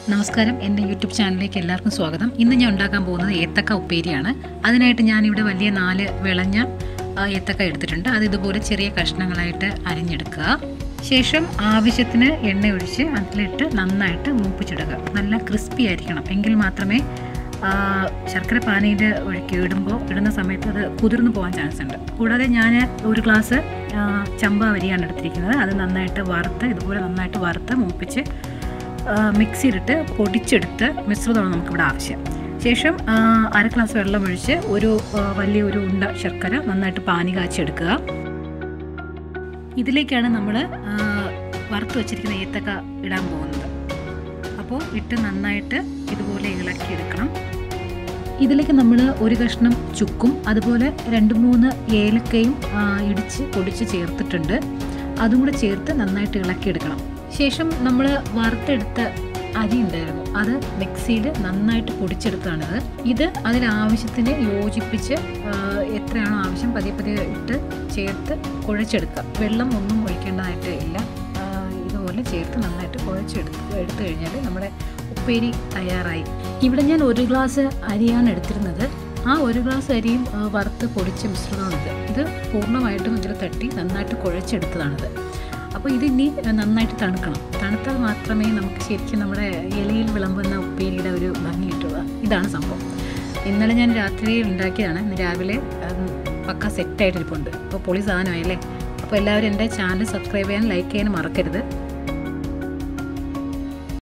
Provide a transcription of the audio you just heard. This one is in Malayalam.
നമസ്കാരം എൻ്റെ യൂട്യൂബ് ചാനലിലേക്ക് എല്ലാവർക്കും സ്വാഗതം ഇന്ന് ഞാൻ ഉണ്ടാക്കാൻ പോകുന്നത് ഏത്തക്ക ഉപ്പേരിയാണ് അതിനായിട്ട് ഞാനിവിടെ വലിയ നാല് വിളഞ്ഞ ആ, ഏത്തക്ക എടുത്തിട്ടുണ്ട് അത് ഇതുപോലെ ചെറിയ കഷ്ണങ്ങളായിട്ട് അരിഞ്ഞെടുക്കുക ശേഷം ആവശ്യത്തിന് എണ്ണ ഒഴിച്ച് അതിലിട്ട് നന്നായിട്ട് മൂപ്പിച്ചിടുക നല്ല ക്രിസ്പി ആയിരിക്കണം എങ്കിൽ മാത്രമേ ആ, ശർക്കര പാനിയിൽ ഒഴുക്കി ഇടുമ്പോൾ ഇടുന്ന സമയത്ത് അത് കുതിർന്നു പോകാൻ ചാൻസ് ഉണ്ട് കൂടാതെ ഞാൻ ഒരു ഗ്ലാസ് ആ, ചമ്പ അരിയാണ് എടുത്തിരിക്കുന്നത് അത് നന്നായിട്ട് വറുത്ത് ഇതുപോലെ നന്നായിട്ട് വറുത്ത് മൂപ്പിച്ച് ആ, മിക്സിയിലിട്ട് പൊടിച്ചെടുത്ത് മിശ്രിതമാണ് നമുക്കിവിടെ ആവശ്യം ശേഷം ആ, അര ഗ്ലാസ് വെള്ളം ഒഴിച്ച് ഒരു ആ, വലിയൊരു ഉണ്ട ശർക്കര നന്നായിട്ട് പാനി കാച്ചെടുക്കുക ഇതിലേക്കാണ് നമ്മൾ വറുത്ത് വച്ചിരിക്കുന്ന ഏത്തക്ക ഇടാൻ പോകുന്നത് അപ്പോൾ ഇട്ട് നന്നായിട്ട് ഇതുപോലെ ഇളക്കിയെടുക്കണം ഇതിലേക്ക് നമ്മൾ ഒരു കഷ്ണം ചുക്കും അതുപോലെ രണ്ട് മൂന്ന് ഏലക്കയും ആ, ഇടിച്ച് പൊടിച്ച് ചേർത്തിട്ടുണ്ട് അതും കൂടെ ചേർത്ത് നന്നായിട്ട് ഇളക്കിയെടുക്കണം ശേഷം നമ്മൾ വറുത്തെടുത്ത അരി ഉണ്ടായിരുന്നു അത് മിക്സിയിൽ നന്നായിട്ട് പൊടിച്ചെടുത്താണിത് ഇത് അതിലാവശ്യത്തിന് യോജിപ്പിച്ച് ആ, എത്രയാണോ ആവശ്യം പതിയെ പതിയെ ഇട്ട് ചേർത്ത് കുഴച്ചെടുക്കുക വെള്ളം ഒന്നും ഒഴിക്കേണ്ടതായിട്ട് ഇല്ല ആ, ഇതുപോലെ ചേർത്ത് നന്നായിട്ട് കുഴച്ചെടുത്ത് എടുത്തു കഴിഞ്ഞാൽ നമ്മുടെ ഉപ്പേരി തയ്യാറായി ഇവിടെ ഞാൻ ഒരു ഗ്ലാസ് അരിയാണ് എടുത്തിരുന്നത് ആ ഒരു ഗ്ലാസ് അരിയും ആ, വറുത്ത് പൊടിച്ച മിശ്രിതമാണിത് ഇത് പൂർണ്ണമായിട്ടും ഇതിൽ തട്ടി നന്നായിട്ട് കുഴച്ചെടുത്തതാണിത് അപ്പോൾ ഇത് ഇനി നന്നായിട്ട് തണുക്കണം തണുത്താൽ മാത്രമേ നമുക്ക് ശരിക്കും നമ്മുടെ ഇലയിൽ വിളമ്പുന്ന ഉപ്പേരിയുടെ ഒരു ഭംഗി കിട്ടുക ഇതാണ് സംഭവം ഇന്നലെ ഞാൻ രാത്രി ഉണ്ടാക്കിയതാണ് ഇന്ന് രാവിലെ ഉം, പക്ക സെറ്റായിട്ടിരിപ്പുണ്ട് അപ്പോൾ പൊളി സാധനമായല്ലേ അപ്പോൾ എല്ലാവരും എൻ്റെ ചാനൽ സബ്സ്ക്രൈബ് ചെയ്യാൻ ലൈക്ക് ചെയ്യാൻ മറക്കരുത്